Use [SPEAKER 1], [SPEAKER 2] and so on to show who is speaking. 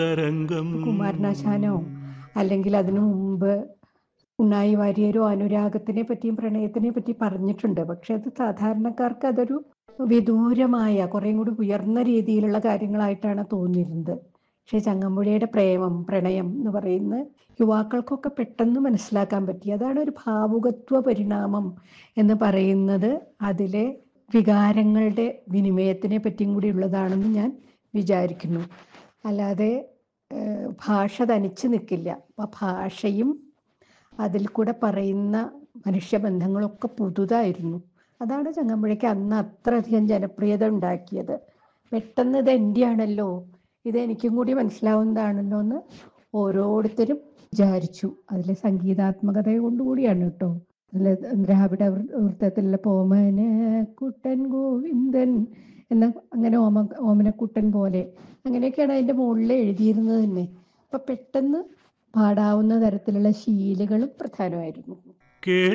[SPEAKER 1] തരംഗം
[SPEAKER 2] കുമാരനാശാനോ അല്ലെങ്കിൽ അതിനു മുമ്പ് ഉണ്ണായി വാര്യരോ അനുരാഗത്തിനെ പറ്റിയും പ്രണയത്തിനെ പറ്റി പറഞ്ഞിട്ടുണ്ട് പക്ഷെ അത് സാധാരണക്കാർക്ക് അതൊരു വിദൂരമായ കുറേം കൂടി ഉയർന്ന രീതിയിലുള്ള കാര്യങ്ങളായിട്ടാണ് തോന്നിയിരുന്നത് പക്ഷെ ചങ്ങമ്പുഴയുടെ പ്രേമം പ്രണയം എന്ന് പറയുന്ന യുവാക്കൾക്കൊക്കെ പെട്ടെന്ന് മനസ്സിലാക്കാൻ പറ്റി അതാണ് ഒരു ഭാവുകത്വ പരിണാമം എന്ന് പറയുന്നത് അതിലെ വികാരങ്ങളുടെ വിനിമയത്തിനെ പറ്റിയും കൂടി ഉള്ളതാണെന്ന് ഞാൻ വിചാരിക്കുന്നു അല്ലാതെ ഏഹ്, ഭാഷ തനിച്ച് നിൽക്കില്ല അപ്പം ഭാഷയും അതിൽ കൂടെ പറയുന്ന മനുഷ്യബന്ധങ്ങളൊക്കെ പുതുതായിരുന്നു അതാണ് ചങ്ങമ്പുഴയ്ക്ക് അന്ന് അത്രയധികം ജനപ്രിയത ഉണ്ടാക്കിയത് പെട്ടെന്ന് ഇത് എൻ്റെ ആണല്ലോ ഇത് എനിക്കും കൂടി മനസ്സിലാവുന്നതാണല്ലോ എന്ന് ഓരോരുത്തരും വിചാരിച്ചു അതിലെ സംഗീതാത്മകത കൊണ്ടുകൂടിയാണ് കേട്ടോ അതിൽ ദ്രാവിഡ വൃ- വൃത്തത്തിലുള്ള പോമന കുട്ടൻ ഗോവിന്ദൻ എന്ന അങ്ങനെ ഓമ ഓമനക്കുട്ടൻ പോലെ അങ്ങനെയൊക്കെയാണ് അതിൻ്റെ മുകളിൽ എഴുതിയിരുന്നത് തന്നെ അപ്പൊ പെട്ടെന്ന് പാടാവുന്ന തരത്തിലുള്ള ശീലുകളും പ്രധാനമായിരുന്നു
[SPEAKER 1] കേ